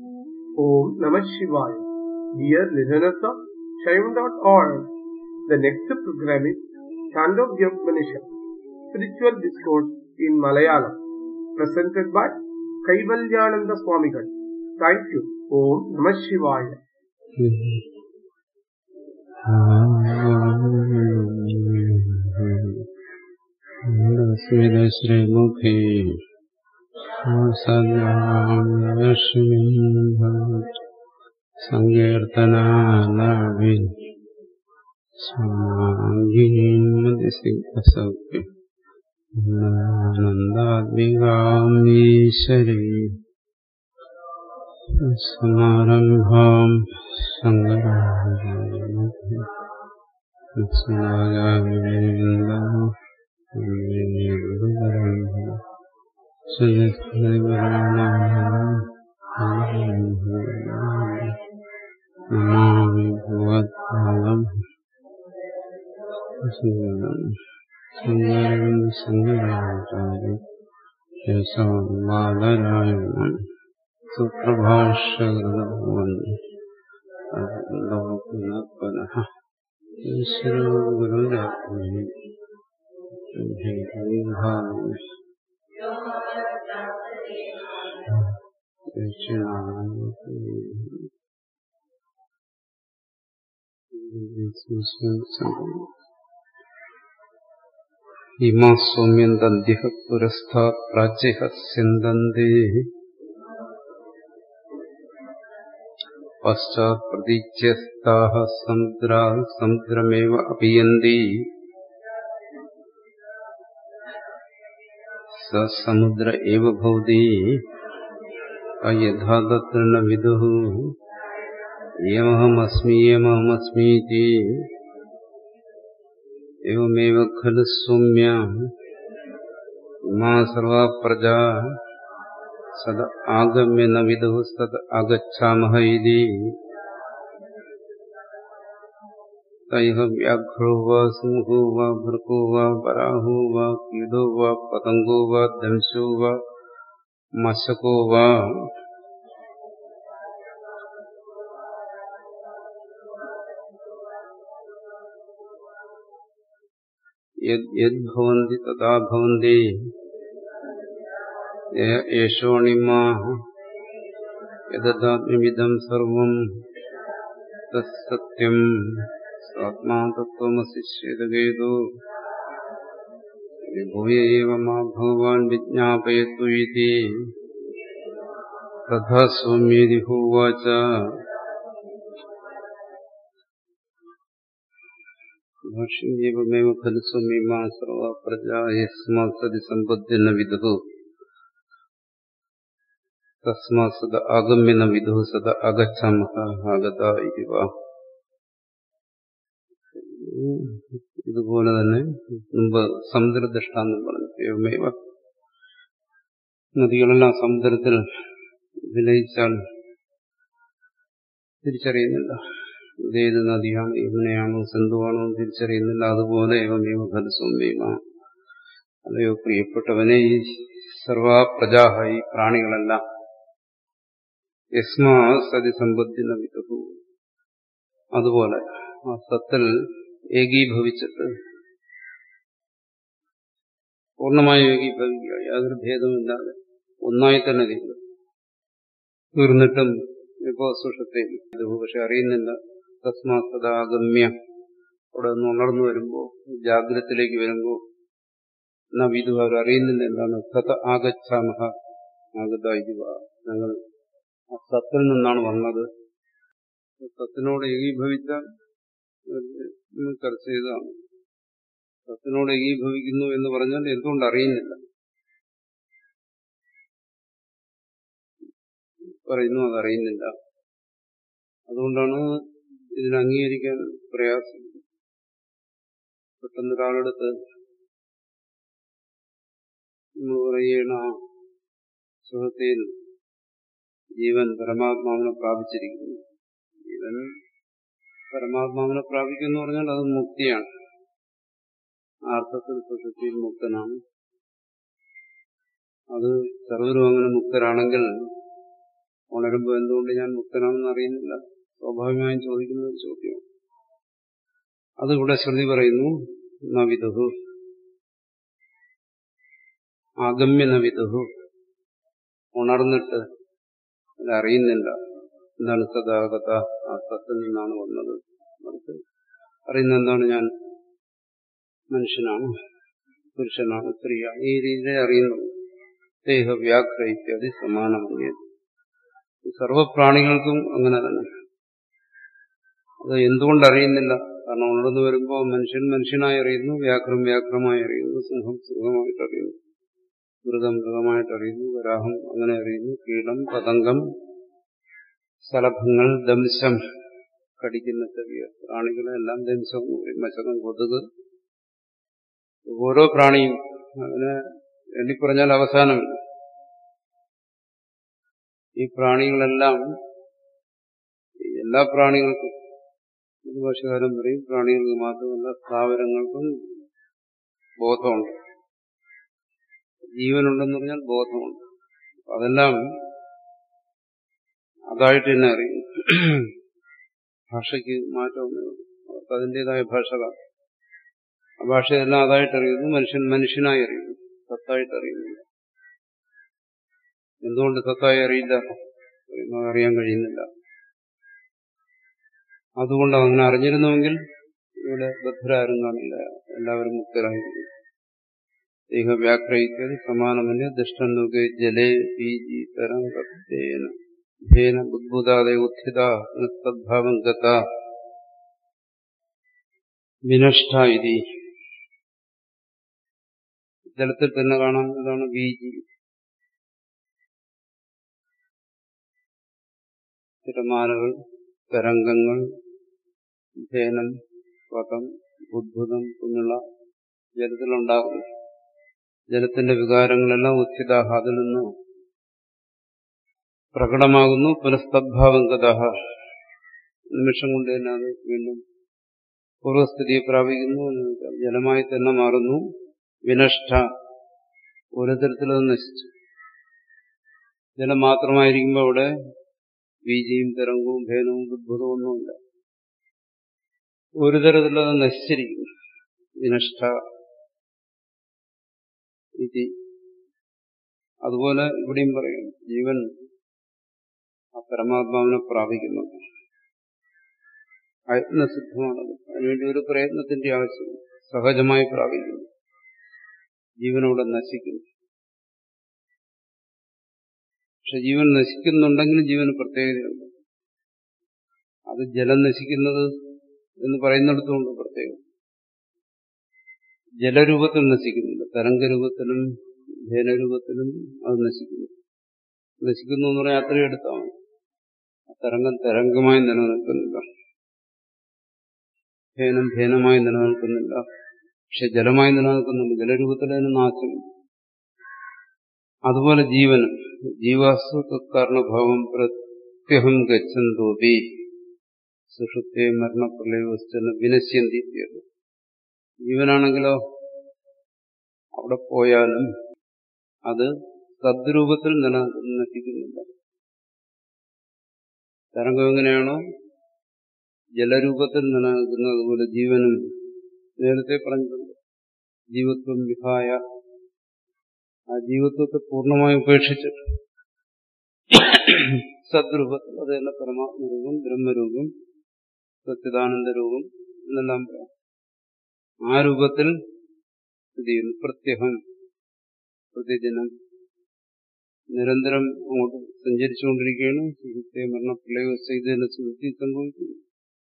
Om Namah Shivaya. Dear listeners of Shivam.org, the next program is Chandogya Upanishad, Spiritual Discourse in Malayalam, presented by Kaivalyananda Swamigal. Thank you. Om Namah Shivaya. സ്മിതശ്രീമുഖേ സങ്കീർത്തനാലവി സ്വാഗീമതിസിദ്ധസൗഖ്യം ആനന്ദാത്മികാമീശ്വരീ സമാരംഭാം Shankaracharya Namami ഭഗവത്പാദം ശങ്കരം Shankaracharya യശോബാലരായണം സുപ്രഭാഷകൃതഭവന്തി പുനഃ ഈശ്വരോ ഗുരുരാത്മനി ഇമാ സൗമ്യന്തന്തിഹ പുരസ്ഥാത് പ്രാച്യഃ സിന്ധന്തേ പശ്ചാത് പ്രതീച്യസ്താഹ സമുദ്രാ സമുദ്രമേവ അപിയന്തി സ സമുദ്ര ഏവ ഭവതി യഥാ തത്ര ന വിദുഃ യമഹമസ്മി യമഹമസ്മീതി एवमेव खलु सौम्य इमा सर्वा प्रजा सद आगम्य न विदुः सद आगच्छामः इति तैः व्याघ्रो वा सिंहो वा भृको वा वराहो वा कीडो वा पतङ्गो वा दंशो वा मशको वा यद्भवन्ति तथा भवन्ति एषोणिमा यददात्म्यमिदं सर्वम् तत्सत्यम् स्वात्मा तत्त्वमसि श्वेतकेतु भूय एव मा भगवान् विज्ञापयतु इति तथा सौम्येति होवाच भाष्यमेवमेव खलु स्वमीमा सर्वा प्रजा यस्मात् सदि सम्पद्य न विदुः तस्मात् सदा आगम्य न विदुः सदा आगच्छामः ആഗത ഇതി വാ ഇതുപോലെ തന്നെ മുമ്പ് സമുദ്ര ദൃഷ്ടാന്തം പറഞ്ഞു ഏവമേവ നദികളെല്ലാം സമുദ്രത്തിൽ വിലയിച്ചാൽ തിരിച്ചറിയുന്നില്ല ഇതേത് നദിയാണ് യമുനയാണോ സിന്ധുവാണോ തിരിച്ചറിയുന്നില്ല അതുപോലെ ഏവമേവ ഖലസോമ്യമ അല്ലയോ പ്രിയപ്പെട്ടവനെ ഈ സർവാ പ്രജാഹ ഈ പ്രാണികളെല്ലാം യസ്മാ സതി സമ്പദ്ധിന വിധു അതുപോലെ ആ സത്തിൽ ഏകീഭവിച്ചിട്ട് പൂർണ്ണമായി ഏകീഭവിക്കുക യാതൊരു ഭേദവുമില്ലാതെ ഒന്നായി തന്നെ തീരും തീർന്നിട്ടും ഇപ്പോ സുഷത്തെ പക്ഷെ അറിയുന്നില്ല തസ്മാ സദാഗമ്യ അവിടെ നിന്ന് ഉണർന്നു വരുമ്പോ ജാഗ്രതത്തിലേക്ക് വരുമ്പോ എന്നാ വിധു അവർ അറിയുന്നില്ല എന്താണ് സത ആഗച്ഛാമഹ ആഗത ഇതുവ ഞങ്ങൾ ആ സത്തിൽ നിന്നാണ് വന്നത് സത്തിനോട് ഏകീഭവിച്ചാൽ ചർച്ച ചെയ്തതാണ് സത്തിനോട് ഏകീഭവിക്കുന്നു എന്ന് പറഞ്ഞാൽ എന്തുകൊണ്ട് അറിയുന്നില്ല പറയുന്നു അതറിയുന്നില്ല അതുകൊണ്ടാണ് ഇതിനെ അംഗീകരിക്കാൻ പ്രയാസം പെട്ടെന്ന് ഒരാളെടുത്ത് നമ്മൾ പറയണ സുഹൃത്തിൽ ജീവൻ പരമാത്മാവിനെ പ്രാപിച്ചിരിക്കുന്നു ജീവൻ പരമാത്മാവിനെ പ്രാപിക്കുന്നു പറഞ്ഞാൽ അത് മുക്തിയാണ് ആ അർത്ഥത്തിൽ സുഷുപ്തിയിൽ മുക്തനാണ് അത് സർവരും അങ്ങനെ മുക്തരാണെങ്കിൽ ഉണരുമ്പോൾ എന്തുകൊണ്ട് ഞാൻ മുക്തനാണെന്ന് അറിയുന്നില്ല സ്വാഭാവികമായും ചോദിക്കുന്ന ഒരു ചോദ്യം അത് ഇവിടെ ശ്രുതി പറയുന്നു നവിതുഹു ആഗമ്യ നവിതുഹു ഉണർന്നിട്ട് അതറിയുന്നില്ല എന്താണ് സദാഗത ആ സത്തിൽ നിന്നാണ് വന്നത് അവർക്ക് അറിയുന്ന എന്താണ് ഞാൻ മനുഷ്യനാണ് പുരുഷനാണ് സ്ത്രീയാണ് ഈ രീതിയിൽ അറിയുന്നു ദേഹ വ്യാഘ്ര ഇത്യാദി സമാനമാണ് സർവപ്രാണികൾക്കും അങ്ങനെ തന്നെ അത് എന്തുകൊണ്ട് അറിയുന്നില്ല കാരണം ഉണർന്നു വരുമ്പോൾ മനുഷ്യൻ മനുഷ്യനായി അറിയുന്നു വ്യാഘ്രം വ്യാഘ്രമായി അറിയുന്നു സിംഹം സിംഹമായിട്ട് അറിയുന്നു മൃഗം മൃഗമായിട്ട് അറിയുന്നു വരാഹം അങ്ങനെ അറിയുന്നു കീടം പതംഗം സ്ഥലഭങ്ങൾ ദംശം കടിക്കുന്ന ചെറിയ പ്രാണികളെല്ലാം ദംശം എന്ന് പറയും മശകം കൊതുക് ഓരോ പ്രാണിയും അതിനെ എണ്ണിപ്പറഞ്ഞാൽ അവസാനമില്ല ഈ പ്രാണികളെല്ലാം എല്ലാ പ്രാണികൾക്കും ഒരു ഭാഷകാരൻ പറയും പ്രാണികൾക്ക് മാത്രമല്ല സ്ഥാവരങ്ങൾക്കും ബോധമുണ്ട് ജീവനുണ്ടെന്ന് പറഞ്ഞാൽ ബോധമുണ്ട് അതെല്ലാം അതായിട്ട് തന്നെ അറിയും ഭാഷയ്ക്ക് മാറ്റമൊന്നുമില്ല അവർക്ക് അതിൻ്റെതായ ഭാഷകളാണ് ആ ഭാഷയെല്ലാം അതായിട്ട് അറിയുന്നു മനുഷ്യൻ മനുഷ്യനായി അറിയുന്നു സത്തായിട്ട് അറിയുന്നില്ല എന്തുകൊണ്ട് സത്തായി അറിയില്ല അറിയാൻ കഴിയുന്നില്ല അതുകൊണ്ട് അങ്ങനെ അറിഞ്ഞിരുന്നുവെങ്കിൽ ഇവിടെ ബദ്ധരാരും കാണില്ല എല്ലാവരും മുക്തരായിരുന്നു ദേഹ വ്യാഗ്രഹിച്ചത് സമാനമന്യ ദുഷ്ടനുകെ ജലേ ബീജി തരംഗേന ധേന ബുദ്ബുദാതെ ഉത്ഥിത തദ്ഭാവം ഗത വിനഷ്ട ഇതി ജലത്തിൽ തന്നെ കാണാം ഇതാണ് ബീജി തിരമാലകൾ തരംഗങ്ങൾ ധേനം പദം ഉദ്ഭുതം എന്നുള്ള ജലത്തിലുണ്ടാകുന്നു ജലത്തിന്റെ വികാരങ്ങളെല്ലാം ഉച്ചിതാഹ അതിൽ നിന്ന് പ്രകടമാകുന്നു പുനഃസ്തദ്ഭാവം ഗതാഹ നിമിഷം കൊണ്ട് തന്നെ അത് വീണ്ടും പൂർവ്വസ്ഥിതിയെ പ്രാപിക്കുന്നു ജലമായി തന്നെ മാറുന്നു വിനഷ്ട ഒരു തരത്തിലത് നശിച്ചു ജലം മാത്രമായിരിക്കുമ്പോൾ അവിടെ ബീജയും തരംഗവും ഭേദവും ഉദ്ഭുതവും ഒന്നുമില്ല ഒരു തരത്തിലത് നശിച്ചിരിക്കുന്നു വിനഷ്ട ഇതി അതുപോലെ ഇവിടെയും പറയും ജീവൻ ആ പരമാത്മാവിനെ പ്രാപിക്കുന്നു അയത്നസിദ്ധമാണത് അതിനുവേണ്ടി ഒരു പ്രയത്നത്തിന്റെ ആവശ്യം സഹജമായി പ്രാപിക്കുന്നു ജീവനോടെ നശിക്കുന്നു പക്ഷെ ജീവൻ നശിക്കുന്നുണ്ടെങ്കിലും ജീവന് പ്രത്യേകതയുണ്ട് അത് ജലം നശിക്കുന്നത് എന്ന് പറയുന്നിടത്തുകൊണ്ട് പ്രത്യേകം ജലരൂപത്തിൽ നശിക്കുന്നില്ല തരംഗരൂപത്തിലും ധേനരൂപത്തിലും അത് നശിക്കുന്നു നശിക്കുന്നു എന്ന് പറയാൻ അത്രയും എടുത്താണ് തരംഗം തരംഗമായി നിലനിൽക്കുന്നില്ല ഭേനം ഭേനമായി നിലനിൽക്കുന്നില്ല പക്ഷെ ജലമായി നിലനിൽക്കുന്നുണ്ട് ജലരൂപത്തിൽ അതിന് നാശം അതുപോലെ ജീവനും ജീവാസു കാരണഭാവം പ്രത്യഹം ഗച്ഛന്തോപി സുഷുപ്തേ മരണപ്രളയവസ്ഥ വിനശ്യന്തി ജീവനാണെങ്കിലോ അവിടെ പോയാലും അത് സദ്രൂപത്തിൽ നിലനിൽക്കുന്നില്ല തരംഗം എങ്ങനെയാണോ ജലരൂപത്തിൽ നിലനിൽക്കുന്നത് അതുപോലെ ജീവനും നേരത്തെ പറഞ്ഞിട്ടുണ്ട് ജീവത്വം വിഹായ ആ ജീവത്വത്തെ പൂർണ്ണമായി ഉപേക്ഷിച്ചിട്ട് സദ്രൂപത്തിൽ അത് തന്നെ പരമാത്മരൂപം ബ്രഹ്മരൂപം സച്ചിദാനന്ദ രൂപം എന്നെല്ലാം പറയാം ആ രൂപത്തിൽ സ്ഥിതി ചെയ്യുന്നു പ്രത്യഹം പ്രതിദിനം നിരന്തരം അങ്ങോട്ട് സഞ്ചരിച്ചുകൊണ്ടിരിക്കുകയാണ് സുഹൃത്തെ മരണപ്രളയവസ്ഥ ഇതിന് സുഹൃത്തി സംഭവിക്കുന്നു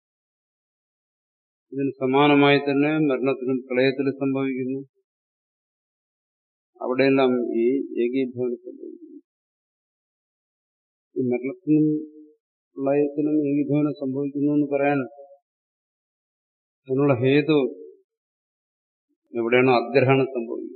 ഇതിന് സമാനമായി തന്നെ മരണത്തിനും പ്രളയത്തിലും സംഭവിക്കുന്നു അവിടെയെല്ലാം ഈ ഏകീഭവനം സംഭവിക്കുന്നു ഈ മരണത്തിനും പ്രളയത്തിനും ഏകീഭവനം സംഭവിക്കുന്നു എന്ന് പറയാൻ അതിനുള്ള ഹേതു എവിടെയാണോ അഗ്രഹണം സംഭവിക്കുന്നത്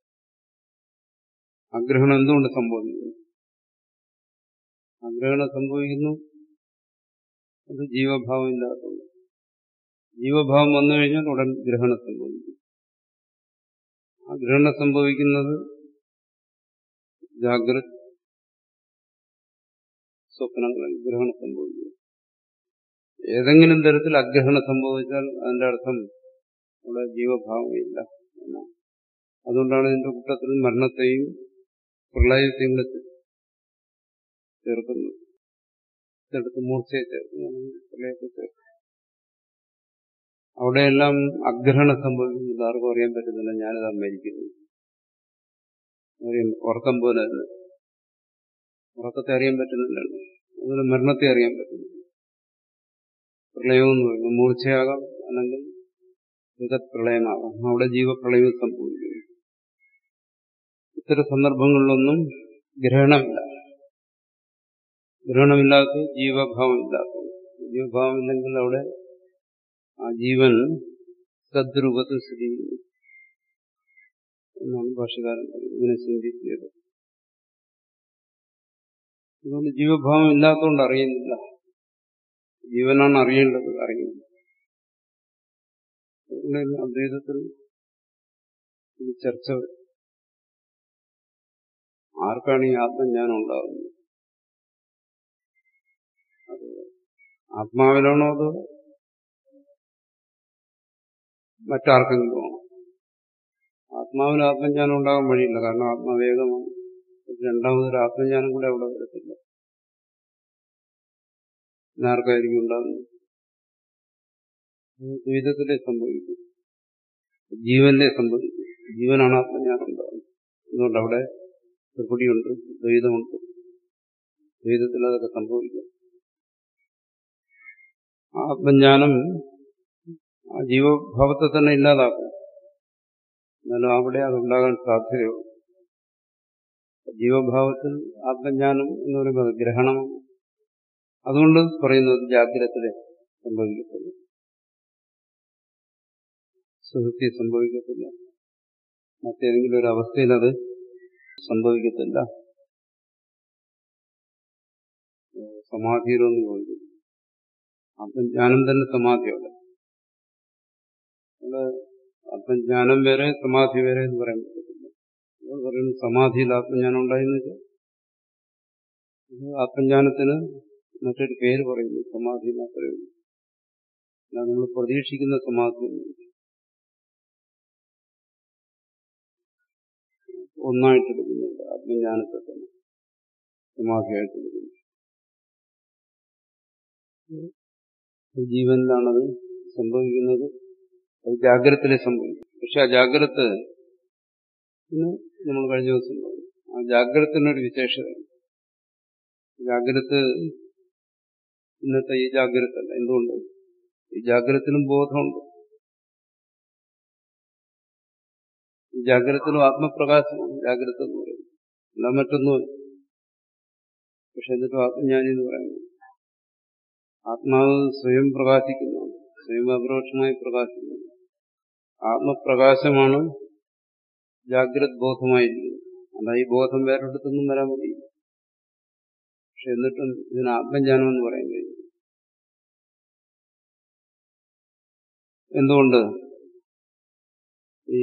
അഗ്രഹണം എന്തുകൊണ്ട് സംഭവിക്കുന്നു അഗ്രഹണം സംഭവിക്കുന്നു അത് ജീവഭാവം ഇല്ലാത്തതുകൊണ്ട് ജീവഭാവം വന്നു കഴിഞ്ഞാൽ ഉടൻ ഗ്രഹണം സംഭവിക്കും ആ ഗ്രഹണം സംഭവിക്കുന്നത് ജാഗ്രത് സ്വപ്നങ്ങളിൽ ഗ്രഹണം സംഭവിക്കുന്നു ഏതെങ്കിലും തരത്തിൽ അഗ്രഹണം സംഭവിച്ചാൽ അതിന്റെ അർത്ഥം അവിടെ ജീവഭാവമില്ല എന്നാണ് അതുകൊണ്ടാണ് ഇതിന്റെ കൂട്ടത്തിൽ മരണത്തെയും പ്രളയത്തെയും കൂടെ ചേർക്കുന്നത് ഇതെടുത്ത് മൂർച്ചയെ ചേർക്കുന്നു പ്രളയത്തെ ചേർക്കുന്നു അവിടെയെല്ലാം അഗ്രഹണം സംഭവിക്കുന്നത് ആർക്കും അറിയാൻ പറ്റുന്നില്ല ഞാനിതാ മരിക്കുന്നു അറിയാം ഉറക്കം പോലെ തന്നെ ഉറക്കത്തെ അറിയാൻ പറ്റുന്നില്ലല്ലോ അതുപോലെ മരണത്തെ അറിയാൻ പറ്റുന്നില്ല പ്രളയം എന്ന് പറയുന്നത് മൂർച്ചയാകാം അല്ലെങ്കിൽ ജഗത് പ്രളയമാകാം അവിടെ ജീവപ്രളയം സംഭവിക്കുന്നു ഇത്തരം സന്ദർഭങ്ങളിലൊന്നും ഗ്രഹണമില്ല ഗ്രഹണമില്ലാത്ത ജീവഭാവമില്ലാത്ത ജീവഭാവമില്ലെങ്കിൽ അവിടെ ആ ജീവൻ സദ്രൂപത്തിൽ സ്ഥിതി ചെയ്യുന്നു എന്നാണ് ഭാഷകാരൻ ഇതിനെ ചിന്തിച്ചത് അതുകൊണ്ട് ജീവഭാവം ഇല്ലാത്തതുകൊണ്ട് അറിയുന്നില്ല ജീവനാണ് അറിയേണ്ടത് അറിയുന്നത് അതുകൊണ്ട് അദ്വൈതത്തിൽ ഈ ചർച്ച ആർക്കാണ് ഈ ആത്മജ്ഞാനം ഉണ്ടാകുന്നത് അത് ആത്മാവിലാണോ അതോ മറ്റാർക്കെങ്കിലും ആണോ ആത്മാവിന് ആത്മജ്ഞാനം ഉണ്ടാകാൻ വഴിയില്ല കാരണം ആത്മവേഗമാണ് രണ്ടാമതൊരു ആത്മജ്ഞാനം കൂടെ അവിടെ വരത്തില്ല ആർക്കായിരിക്കും ഉണ്ടാകുന്നത് ദ്വൈതത്തിലെ സംഭവിക്കും ജീവനിലെ സംഭവിക്കും ജീവനാണ് ആത്മജ്ഞാനം ഉണ്ടാകുന്നത് അതുകൊണ്ട് അവിടെ ത്രിപുടിയുണ്ട് ദ്വൈതമുണ്ട് ദ്വൈതത്തിൽ അതൊക്കെ സംഭവിക്കും ആത്മജ്ഞാനം ആ ജീവഭാവത്തെ തന്നെ ഇല്ലാതാക്കും എന്നാലും അവിടെ അതുണ്ടാകാൻ സാധ്യതയുള്ളൂ ജീവഭാവത്തിൽ ആത്മജ്ഞാനം എന്ന് പറയുന്നത് ഗ്രഹണമാണ് അതുകൊണ്ട് പറയുന്നത് ജാഗ്രതത്തിലെ സംഭവിക്കത്തില്ല സുഹൃത്തി സംഭവിക്കത്തില്ല മറ്റേതെങ്കിലും ഒരു അവസ്ഥയിൽ അത് സംഭവിക്കത്തില്ല സമാധിയിലൊന്നും ചോദിക്കും ആത്മജ്ഞാനം തന്നെ സമാധിയല്ല അവിടെ ആത്മജ്ഞാനം വേറെ സമാധി വേറെ എന്ന് പറയാൻ പറ്റത്തില്ല നമ്മൾ പറയുന്നു സമാധിയിൽ ആത്മജ്ഞാനം ഉണ്ടായെന്ന് വെച്ചാൽ ആത്മജ്ഞാനത്തിന് മറ്റൊരു പേര് പറയുന്നു സമാധി മാത്രമേ ഉള്ളൂ അല്ല നമ്മൾ പ്രതീക്ഷിക്കുന്ന സമാധി ഒന്നായിട്ടെടുക്കുന്നുണ്ട് ആത്മജ്ഞാനത്തെ തന്നെ സമാധിയായിട്ട് എടുക്കുന്നു ജീവനിലാണത് സംഭവിക്കുന്നത് അത് ജാഗ്രതത്തിലെ സംഭവിക്കും പക്ഷെ ആ ജാഗ്രത നമ്മൾ കഴിഞ്ഞ ദിവസം പറഞ്ഞു ആ ജാഗ്രതത്തിനൊരു വിശേഷതയാണ് ജാഗ്രത ഇന്നത്തെ ഈ ജാഗ്രത അല്ല എന്തുകൊണ്ട് ഈ ജാഗ്രതത്തിനും ബോധമുണ്ട് ഈ ജാഗ്രതത്തിനും ആത്മപ്രകാശമാണ് ജാഗ്രത എന്ന് പറയുന്നത് അല്ല മറ്റൊന്നും പക്ഷെ എന്നിട്ടും ആത്മജ്ഞാനി എന്ന് പറയുന്നത് ആത്മാവ് സ്വയം പ്രകാശിക്കുന്നു സ്വയം അപരോക്ഷമായി പ്രകാശിക്കുന്നു ആത്മപ്രകാശമാണ് ജാഗ്രത് ബോധമായിരിക്കുന്നത് അല്ല ഈ ബോധം വേറൊരിടത്തൊന്നും വരാൻ മതിയില്ല പക്ഷെ എന്നിട്ടും ഇതിന് ആത്മജ്ഞാനം എന്ന് പറയാൻ കഴിയും എന്തുകൊണ്ട് ഈ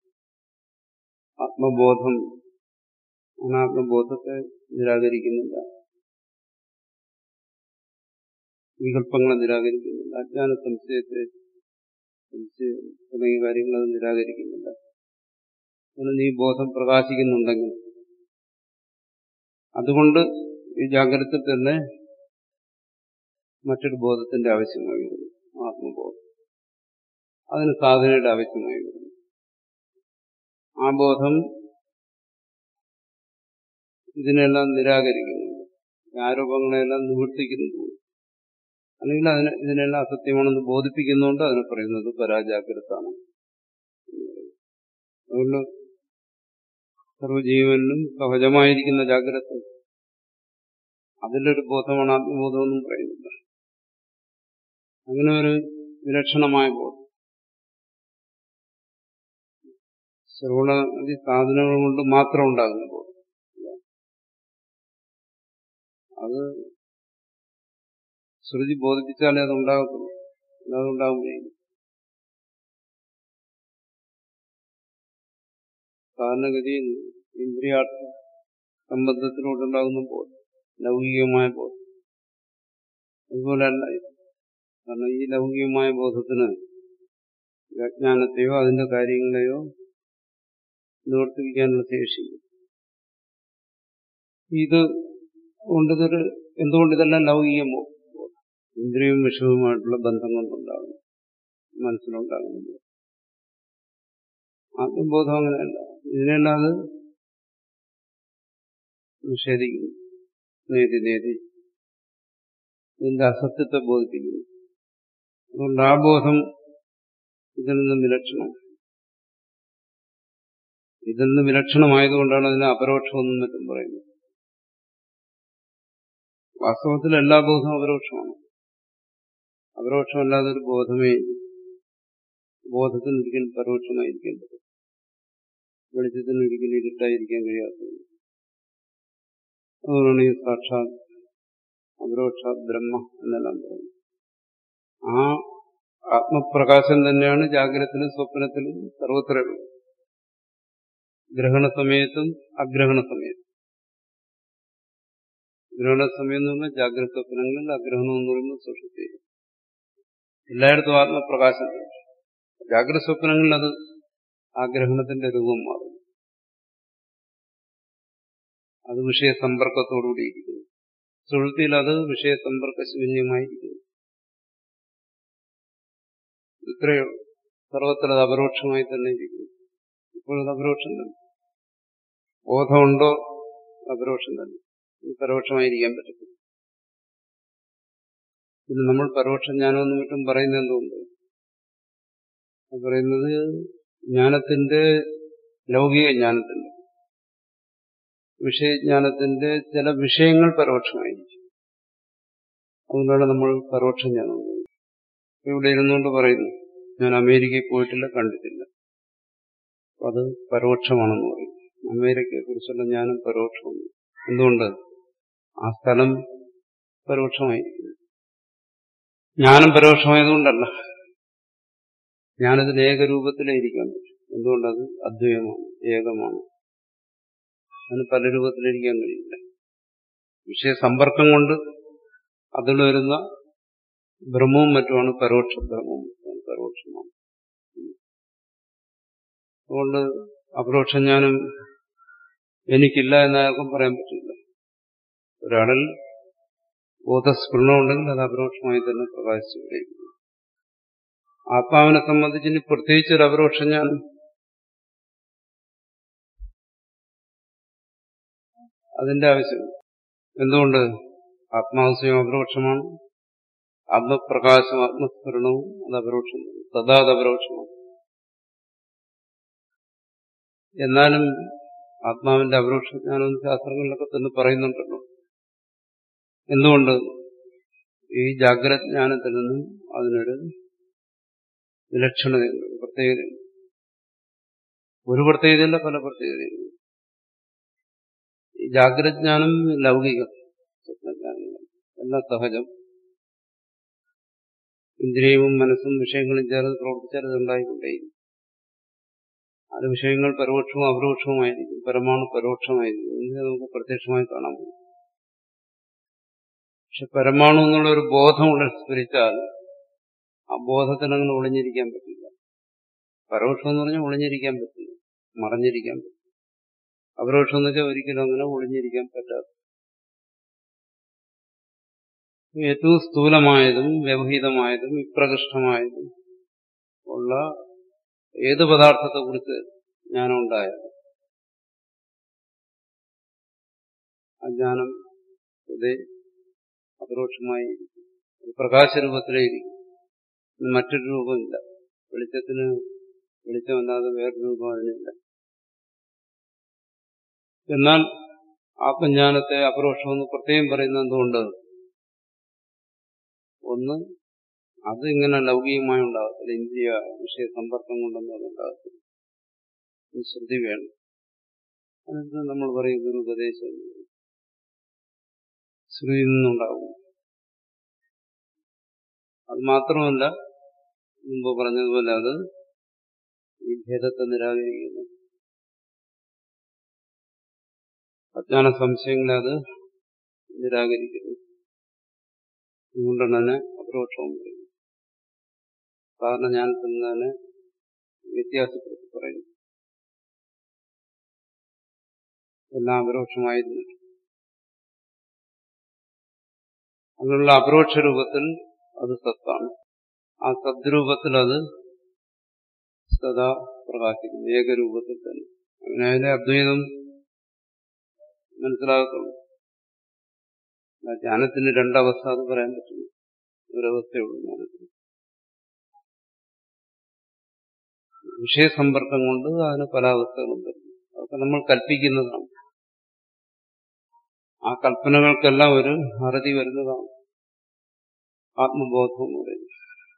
ആത്മബോധം അനാത്മബോധത്തെ നിരാകരിക്കുന്നില്ല വികല്പങ്ങളെ നിരാകരിക്കുന്നില്ല അജ്ഞാന സംശയത്തെ സംശയം തുടങ്ങിയ കാര്യങ്ങൾ അത് നിരാകരിക്കുന്നില്ല അതിന് ഈ ബോധം പ്രകാശിക്കുന്നുണ്ടെങ്കിൽ അതുകൊണ്ട് ഈ ജാഗ്രത തന്നെ മറ്റൊരു ബോധത്തിന്റെ ആവശ്യമായി വരുന്നു ആത്മബോധം അതിന് സാധനയുടെ ആവശ്യമായി വരുന്നു ആ ബോധം ഇതിനെല്ലാം നിരാകരിക്കുന്നുണ്ട് ആരോപങ്ങളെല്ലാം നിവർത്തിക്കുന്നുണ്ട് അല്ലെങ്കിൽ അതിന് ഇതിനെല്ലാം അസത്യമാണെന്ന് ബോധിപ്പിക്കുന്നുണ്ട് അതിനെ പറയുന്നത് പരാജാഗ്രതാണ് അതുകൊണ്ട് സർവജീവനിലും സഹജമായിരിക്കുന്ന ജാഗ്രത അതിലൊരു ബോധമാണ് ആത്മബോധമെന്നും പറയുന്നില്ല അങ്ങനെ ഒരു വിലക്ഷണമായ ബോധം ശ്രവണാദി സാധനങ്ങൾ കൊണ്ട് മാത്രം ഉണ്ടാകുന്ന ബോധം അത് ശ്രുതി ബോധിപ്പിച്ചാലേ അത് ഉണ്ടാകത്തുള്ളൂ അല്ലാതെ ഉണ്ടാകുകയില്ല സാധാരണഗതിയിൽ ഇന്ദ്രിയാർത്ഥ സംബന്ധത്തിലൂടെ ഉണ്ടാകുന്ന ബോധം ലൗകികമായ ബോധം അതുപോലെയല്ല ഇത്. കാരണം ഈ ലൗകികമായ ബോധത്തിന് അജ്ഞാനത്തെയോ അതിന്റെ കാര്യങ്ങളെയോ നിവർത്തിപ്പിക്കാനുള്ള ശേഷി ഇത് കൊണ്ടിതൊരു എന്തുകൊണ്ട് ഇതെല്ലാം ലൗകികമോ ഇന്ദ്രിയവും വിഷയവുമായിട്ടുള്ള ബന്ധം കൊണ്ടുണ്ടാകുന്നു മനസ്സിലുണ്ടാകുന്നത് ആത്മബോധം അങ്ങനെയല്ല ഇതിനെല്ലാം അത് നിഷേധിക്കുന്നു നേതി നേതി ഇതിന്റെ അസത്യത്തെ ബോധിപ്പിക്കുന്നു അതുകൊണ്ട് ആ ബോധം ഇതിൽ നിന്നും വിലക്ഷണം ഇതിൽ നിന്ന് വിലക്ഷണമായതുകൊണ്ടാണ് അതിനെ അപരോക്ഷമെന്നും മറ്റും പറയുന്നത് വാസ്തവത്തിൽ എല്ലാ ബോധവും അപരോക്ഷമാണ് അപരോക്ഷമല്ലാതെ ഒരു ബോധമേ ഇല്ല. ബോധത്തിന് ഒരിക്കലും പരോക്ഷമായിരിക്കാൻ പറ്റും വെളിച്ചത്തിന് ഒരിക്കലും ഇരുട്ടായിരിക്കാൻ കഴിയാത്തത് അതുകൊണ്ടാണ് ഈ സാക്ഷാത് അപരോക്ഷാത് ബ്രഹ്മ എന്നെല്ലാം പറയുന്നത് ആ ആത്മപ്രകാശം തന്നെയാണ് ജാഗ്രതത്തിലും സ്വപ്നത്തിലും സർവത്രയുള്ളത് ഗ്രഹണ സമയത്തും അഗ്രഹണ സമയത്തും ഗ്രഹണ സമയം എന്ന് പറഞ്ഞാൽ ജാഗ്രത സ്വപ്നങ്ങളിൽ അഗ്രഹണം എന്ന് പറയുന്നത് സുഷുപ്തി എല്ലായിടത്തും ആത്മപ്രകാശം തന്നെ. ജാഗ്രത സ്വപ്നങ്ങളിൽ അത് ആഗ്രഹണത്തിന്റെ രൂപം മാറും അത് വിഷയസമ്പർക്കത്തോടുകൂടി ഇരിക്കുന്നു സുഹൃത്തിയിൽ അത് വിഷയസമ്പർക്ക ശൂന്യമായിരിക്കുന്നു ഇത്രയോ സർവത്ര അത് അപരോക്ഷമായി തന്നെ ഇരിക്കുന്നു ഇപ്പോഴത് അപരോക്ഷം തന്നെ ബോധമുണ്ടോ അപരോക്ഷം തന്നെ ഇത് പരോക്ഷമായിരിക്കാൻ പറ്റത്തില്ല പിന്നെ നമ്മൾ പരോക്ഷ ജ്ഞാനമെന്നും മറ്റും പറയുന്നത് എന്തുകൊണ്ട് അത് പറയുന്നത് ജ്ഞാനത്തിന്റെ ലൗകിക ജ്ഞാനത്തിന്റെ വിഷയജ്ഞാനത്തിന്റെ ചില വിഷയങ്ങൾ പരോക്ഷമായിരിക്കും അതുകൊണ്ടാണ് നമ്മൾ പരോക്ഷ ജ്ഞാനം എന്ന് പറയുന്നത്. ഇവിടെ ഇരുന്നുകൊണ്ട് പറയുന്നു ഞാൻ അമേരിക്കയിൽ പോയിട്ടില്ല കണ്ടിട്ടില്ല അപ്പൊ അത് പരോക്ഷമാണെന്ന് പറയും അമേരിക്കയെ കുറിച്ചുള്ള ജ്ഞാനം പരോക്ഷമാണ് എന്തുകൊണ്ട് ആ സ്ഥലം പരോക്ഷമായിരിക്കുന്നു ജ്ഞാനം പരോക്ഷമായതുകൊണ്ടല്ല ജ്ഞാനത്തിന് ഏകരൂപത്തിലേ ഇരിക്കാൻ പറ്റും എന്തുകൊണ്ടത് അദ്വൈതമാണ് ഏകമാണ് അതിന് പല രൂപത്തിലിരിക്കാൻ കഴിയില്ല വിഷയസമ്പർക്കം കൊണ്ട് അതിൽ വരുന്ന ബ്രഹ്മവും മറ്റുമാണ് പരോക്ഷ ബ്രഹ്മവും അത് പരോക്ഷമാണ് അതുകൊണ്ട് അപരോക്ഷജ്ഞാനം എനിക്കില്ല എന്നാർക്കും പറയാൻ പറ്റില്ല ഒരാളിൽ ബോധസ്ഫുരണമുണ്ടെങ്കിൽ അത് അപരോക്ഷമായി തന്നെ പ്രകാശിച്ചുകൊണ്ടിരിക്കുന്നു ആത്മാവിനെ സംബന്ധിച്ച് ഇനി പ്രത്യേകിച്ച് ഒരു അപരോക്ഷജ്ഞാനം അതിന്റെ ആവശ്യം എന്തുകൊണ്ട് ആത്മാവ് സ്വയം അപരോക്ഷമാണ് ആത്മപ്രകാശവും ആത്മസ്ഫുരണവും അത് അപരോക്ഷം സദാ അത് അപരോക്ഷമാണ് എന്നാലും ആത്മാവിന്റെ അപരോക്ഷജ്ഞാനം ശാസ്ത്രങ്ങളിലൊക്കെ തന്നെ പറയുന്നുണ്ടല്ലോ എന്തുകൊണ്ട് ഈ ജാഗ്രത ജ്ഞാനത്തിൽ നിന്നും അതിനൊരു വിലക്ഷണതയുണ്ട് പ്രത്യേകതയുണ്ട് ഒരു പ്രത്യേകതയല്ല പല പ്രത്യേകതയുണ്ട് ഈ ജാഗ്രത ജ്ഞാനം ലൗകികം സ്വപ്നജ്ഞാനങ്ങൾ എല്ലാം സഹജം ഇന്ദ്രിയവും മനസ്സും വിഷയങ്ങളും ചേർന്ന് പ്രവർത്തിച്ചാൽ അത് ഉണ്ടായിക്കൊണ്ടേയിരിക്കും അത് വിഷയങ്ങൾ പരോക്ഷവും അപരോക്ഷവുമായിരിക്കും പരമാണു പരോക്ഷമായിരിക്കും ഇതിനെ നമുക്ക് പ്രത്യക്ഷമായി കാണാൻ പറ്റും പക്ഷെ പരമാണു എന്നുള്ള ഒരു ബോധം സ്മരിച്ചാൽ ആ ബോധത്തിന് അങ്ങനെ ഒളിഞ്ഞിരിക്കാൻ പറ്റില്ല പരോക്ഷം എന്ന് പറഞ്ഞാൽ ഒളിഞ്ഞിരിക്കാൻ പറ്റില്ല മറഞ്ഞിരിക്കാൻ പറ്റില്ല അപരോക്ഷം എന്ന് വെച്ചാൽ ഒരിക്കലും അങ്ങനെ ഒളിഞ്ഞിരിക്കാൻ പറ്റാത്ത ഏറ്റവും സ്ഥൂലമായതും വ്യവഹിതമായതും ഇപ്രകൃഷ്ടമായതും ഉള്ള ഏത് പദാർത്ഥത്തെക്കുറിച്ച് ജ്ഞാനമുണ്ടായാലും ആ ജ്ഞാനം ഇതേ അപരോക്ഷമായി പ്രകാശരൂപത്തിലേയിരിക്കും മറ്റൊരു രൂപമില്ല വെളിച്ചത്തിന് വെളിച്ചമല്ലാതെ വേറൊരു രൂപം അതിനില്ല എന്നാൽ ആത്മജ്ഞാനത്തെ അപരോക്ഷമെന്ന് പ്രത്യേകം പറയുന്നത് എന്തുകൊണ്ട് ഒന്ന് അത് ഇങ്ങനെ ലൗകികമായി ഉണ്ടാകത്തില്ല ഇന്ദ്രിയ വിഷയ സമ്പർക്കം കൊണ്ടൊന്നും അത് ഉണ്ടാകത്തില്ല ഇത് ശ്രുതി വേണം അതെന്ത് നമ്മൾ പറയുന്ന ഒരു ഉപദേശം ശ്രുതിയിൽ നിന്നുണ്ടാകും അത് മാത്രമല്ല മുമ്പ് പറഞ്ഞതുപോലെ അത് ഈ ഭേദത്തെ നിരാകരിക്കുന്നു അജ്ഞാന സംശയങ്ങളെ അത് നിരാകരിക്കുന്നു അതുകൊണ്ടാണ് തന്നെ അപരോക്ഷവും പറയുന്നത് സാധാരണ ഞാൻ തന്നെ വ്യത്യാസപ്പെടുത്തി പറയുന്നു എല്ലാം അപരോക്ഷമായിരുന്നു അങ്ങനെയുള്ള അപരോക്ഷ രൂപത്തിൽ അത് സത്താണ് ആ സദ്രൂപത്തിൽ അത് സദാ പ്രകാശിക്കുന്നു ഏകരൂപത്തിൽ തന്നെ അങ്ങനെ അതിലെ അദ്വൈതം മനസ്സിലാകത്തുള്ളൂ ജ്ഞാനത്തിന് രണ്ടവസ്ഥ അത് പറയാൻ പറ്റില്ല ഒരവസ്ഥയുള്ളൂ ജ്ഞാനത്തിന് വിഷയസമ്പർക്കം കൊണ്ട് അതിന് പല അവസ്ഥകളും വരുന്നു അതൊക്കെ നമ്മൾ കൽപ്പിക്കുന്നതാണ് ആ കൽപ്പനകൾക്കെല്ലാം ഒരു അറുതി വരുന്നതാണ് ആത്മബോധം എന്ന് പറയുന്നത്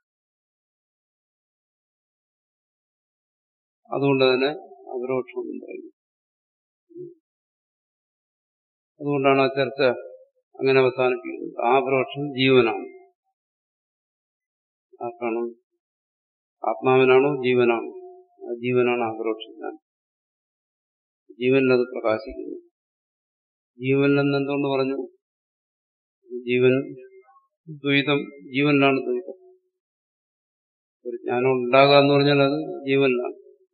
അതുകൊണ്ട് തന്നെ അപരോക്ഷം എന്ന് പറയുന്നു അതുകൊണ്ടാണ് ആ ചർച്ച അങ്ങനെ അവസാനിപ്പിക്കുന്നത് ആ അപരോക്ഷം ജീവനാണ് ആർക്കാണ് ആത്മാവിനാണോ ജീവനാണോ ആ ജീവനാണ് അപരോക്ഷം ഞാൻ ജീവനിലത് പ്രകാശിക്കുന്നു ജീവനിലെന്ന് എന്തുകൊണ്ട് പറഞ്ഞു ജീവൻ ദ്വൈതം ജീവനിലാണ് ദ്വൈതം ഒരു ജ്ഞാനം ഉണ്ടാകുക എന്ന് പറഞ്ഞാൽ അത് ജീവനിലാണ്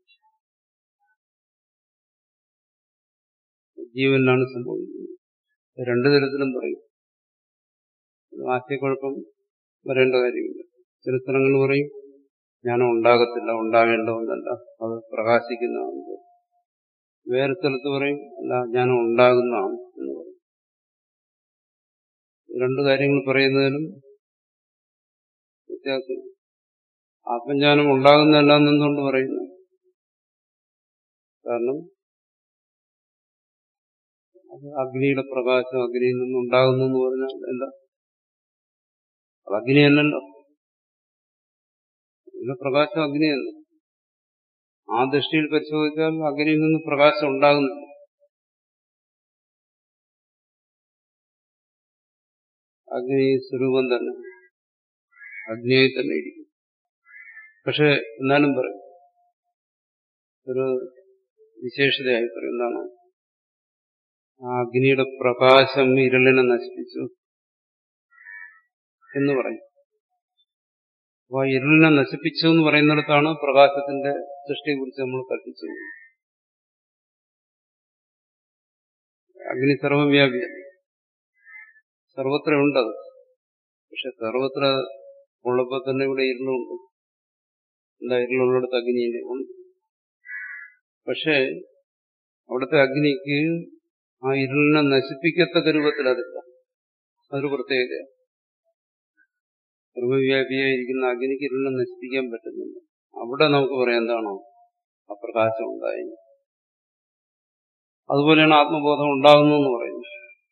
ജീവനിലാണ് സംഭവിക്കുന്നത് രണ്ടു തരത്തിലും പറയും ആശയക്കുഴപ്പം വരേണ്ട കാര്യമില്ല ചില സ്ഥലങ്ങൾ പറയും ജ്ഞാനം ഉണ്ടാകത്തില്ല ഉണ്ടാകേണ്ട ഒന്നല്ല അത് പ്രകാശിക്കുന്നതാണ് വേറെ സ്ഥലത്ത് പറയും അല്ല ജ്ഞാനം ഉണ്ടാകുന്നതാണ് എന്ന് പറയും രണ്ടു കാര്യങ്ങൾ പറയുന്നതിനും വ്യത്യാസം ആത്മജ്ഞാനം ഉണ്ടാകുന്നതല്ല എന്നെന്തുകൊണ്ട് പറയുന്നു കാരണം അത് അഗ്നിയുടെ പ്രകാശം അഗ്നിയിൽ നിന്നുണ്ടാകുന്നു എന്ന് പറഞ്ഞാൽ എന്താ അത് അഗ്നി തന്നല്ലോ ഇതിന്റെ പ്രകാശം അഗ്നി തന്നെ ആ ദൃഷ്ടിയിൽ പരിശോധിച്ചാൽ അഗ്നിയിൽ നിന്ന് പ്രകാശം ഉണ്ടാകുന്നില്ല അഗ്നി സ്വരൂപം തന്നെ അഗ്നിയായി തന്നെ ഇരിക്കും പക്ഷെ എന്നാലും പറയും ഒരു വിശേഷതയായി പറയും എന്താണ് ആ അഗ്നിയുടെ പ്രകാശം ഇരുളിനെ നശിപ്പിച്ചു എന്ന് പറയും അപ്പൊ ആ ഇരുളിനെ നശിപ്പിച്ചു എന്ന് പറയുന്നിടത്താണ് പ്രകാശത്തിന്റെ സൃഷ്ടിയെക്കുറിച്ച് നമ്മൾ കൽപ്പിച്ചത് അഗ്നി സർവവ്യാപിയല്ല സർവത്ര ഉണ്ടത് പക്ഷെ സർവത്ര ഉള്ളപ്പോൾ തന്നെ ഇവിടെ ഇരുളുണ്ട് എന്താ ഇരുളുള്ളിടത്ത് അഗ്നിയിലെ ഉണ്ട് പക്ഷേ അവിടുത്തെ അഗ്നിക്ക് ആ ഇരുളിനെ നശിപ്പിക്കത്തക്ക രൂപത്തിൽ അതില്ല അതൊരു പ്രത്യേകത സർവവ്യാപിയായിരിക്കുന്ന അഗ്നിക്ക് ഇരുളിനെ നശിപ്പിക്കാൻ പറ്റുന്നില്ല അവിടെ നമുക്ക് പറയാം എന്താണോ ആ പ്രകാശം ഉണ്ടായി അതുപോലെയാണ് ആത്മബോധം ഉണ്ടാകുന്നു എന്ന് പറയുന്നത്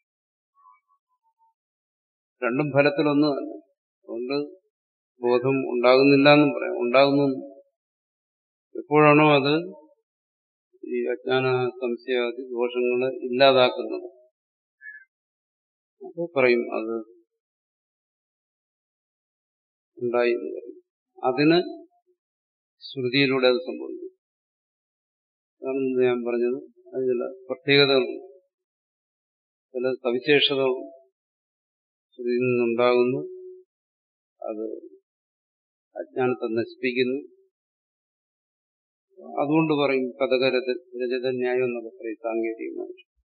രണ്ടും ഫലത്തിലൊന്ന് തന്നെ അതുകൊണ്ട് ബോധം ഉണ്ടാകുന്നില്ല എന്നും പറയാം ഉണ്ടാകുന്നു എപ്പോഴാണോ അത് ഈ അജ്ഞാന സംശയാദി ദോഷങ്ങളെ ഇല്ലാതാക്കുന്നത് അപ്പോൾ പറയും അത് ഉണ്ടായി എന്ന് പറയും അതിന് ശ്രുതിയിലൂടെ അത് സംഭവിക്കും അതാണ് ഞാൻ പറഞ്ഞത് അത് ചില പ്രത്യേകതകളുണ്ട് ചില സവിശേഷതകളും ശ്രുതിയിൽ നിന്നുണ്ടാകുന്നു അത് അജ്ഞാനത്തെ നശിപ്പിക്കുന്നു അതുകൊണ്ട് പറയും കഥക രജത ന്യായം എന്നൊക്കെ പറയും സാങ്കേതികമായി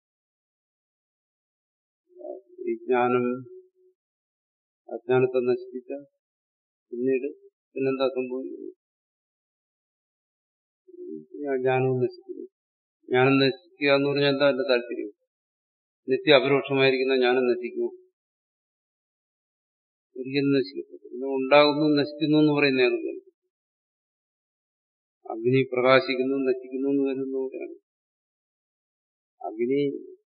ഈ ജ്ഞാനം അജ്ഞാനത്തെ നശിപ്പിച്ച പിന്നീട് പിന്നെന്താ സംഭവിക്കുന്നത് ജ്ഞാനവും നശിക്കുന്നു ജ്ഞാനം നശിക്കുക എന്ന് പറഞ്ഞാൽ എന്താ എന്റെ താല്പര്യം നിത്യ അപരോക്ഷമായിരിക്കുന്ന ജ്ഞാനം നശിക്കുമോ ഒരിക്കലും നശിക്കത്തില്ല പിന്നെ ഉണ്ടാകുന്നു നശിക്കുന്നു എന്ന് പറയുന്ന ഏതൊക്കെയാണ് അഗ്നി പ്രകാശിക്കുന്നു നശിക്കുന്നു എന്ന് വരുന്നവരാണ് അഗ്നി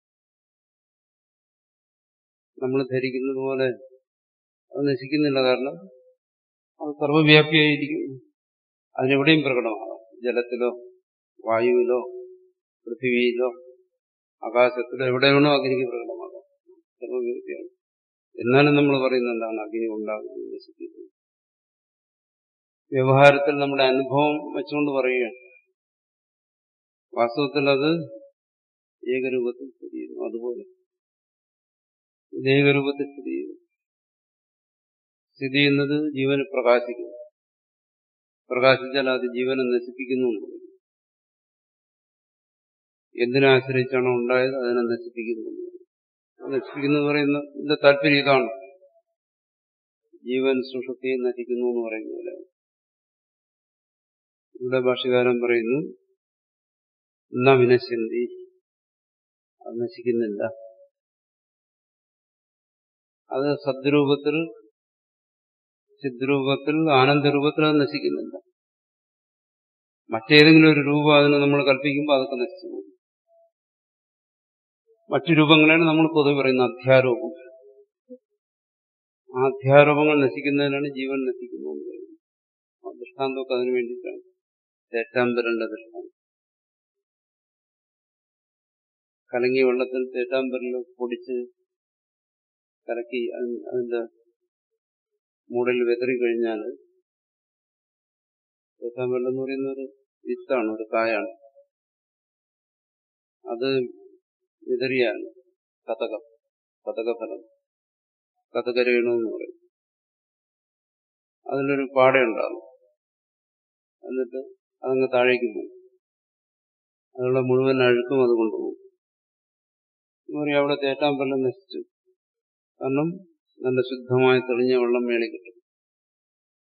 നമ്മൾ ധരിക്കുന്നത് പോലെ അത് നശിക്കുന്നില്ല കാരണം അത് സർവവ്യാപിയായിരിക്കും അതിനെവിടെയും പ്രകടമാകാം ജലത്തിലോ വായുവിലോ പൃഥ്വിയിലോ ആകാശത്തിലോ എവിടെ വേണോ അഗ്നിക്ക് പ്രകടമാകാം സർവവ്യാപിയാണ് എന്നാലും നമ്മൾ പറയുന്നത് എന്താണ് അഗ്നി ഉണ്ടാകുന്നത് നശിക്കുന്നത് വ്യവഹാരത്തിൽ നമ്മുടെ അനുഭവം വെച്ചുകൊണ്ട് പറയുകയാണ് വാസ്തവത്തിൽ അത് ഏകരൂപത്തിൽ സ്ഥിതി ചെയ്യുന്നു അതുപോലെ ഇത് ഏകരൂപത്തിൽ സ്ഥിതി ചെയ്യുന്നു സ്ഥിതി ചെയ്യുന്നത് ജീവന് പ്രകാശിക്കുന്നു പ്രകാശിച്ചാൽ അത് ജീവനെ നശിപ്പിക്കുന്നു എന്ന് പറയും. എന്തിനെ ആശ്രയിച്ചാണോ ഉണ്ടായത് അതിനെ നശിപ്പിക്കുന്നു എന്ന് പറയും. ആ നശിപ്പിക്കുന്നു എന്ന് പറയുന്ന ഇതിന്റെ താല്പര്യം ഇതാണ് ജീവൻ സുഷുപ്തിയെ നശിക്കുന്നു എന്ന് പറയുന്നില്ല ഇവിടെ ഭാഷകാരൻ പറയുന്നു എന്നാ വിനശ്യന്തി അത് നശിക്കുന്നില്ല അത് സദ്രൂപത്തിൽ ചിദ്രൂപത്തിൽ ആനന്ദരൂപത്തിൽ അത് നശിക്കുന്നില്ല മറ്റേതെങ്കിലും ഒരു രൂപം അതിന് നമ്മൾ കൽപ്പിക്കുമ്പോൾ അതൊക്കെ നശിച്ചു പോകും മറ്റു രൂപങ്ങളാണ് നമ്മൾ പൊതുവെ പറയുന്ന അധ്യാരോപം ആ അധ്യാരോപങ്ങൾ നശിക്കുന്നതിനാണ് ജീവൻ നശിക്കുന്നത് എന്ന് പറയുന്നത് ആ ദൃഷ്ടാന്തമൊക്കെ അതിനു വേണ്ടിയിട്ടാണ് തേറ്റാമ്പരന്റെ ദൃഷ്ടാന്തം കലങ്ങിയ വെള്ളത്തിൽ തേറ്റാമ്പരൽ പൊടിച്ച് കലക്കി അതി- അതിന്റെ മൂടൽ വെതറി കഴിഞ്ഞാൽ തേറ്റാമ്പരൽ എന്ന് പറയുന്ന ഒരു വിത്താണ് ഒരു കായാണ് അത് വിതറിയാണ് കഥകം കഥകഫലം കഥകരേണമെന്ന് പറയും അതിലൊരു പാടയുണ്ടാകും എന്നിട്ട് അതങ്ങ് താഴേക്ക് പോകും അതിനുള്ള മുഴുവൻ അഴുക്കും അത് കൊണ്ടുപോകും എന്ന് പറയും അവിടെ തേറ്റാമ്പലം നശിച്ചു കാരണം നല്ല ശുദ്ധമായ തെളിഞ്ഞ വെള്ളം മേളിൽ കിട്ടും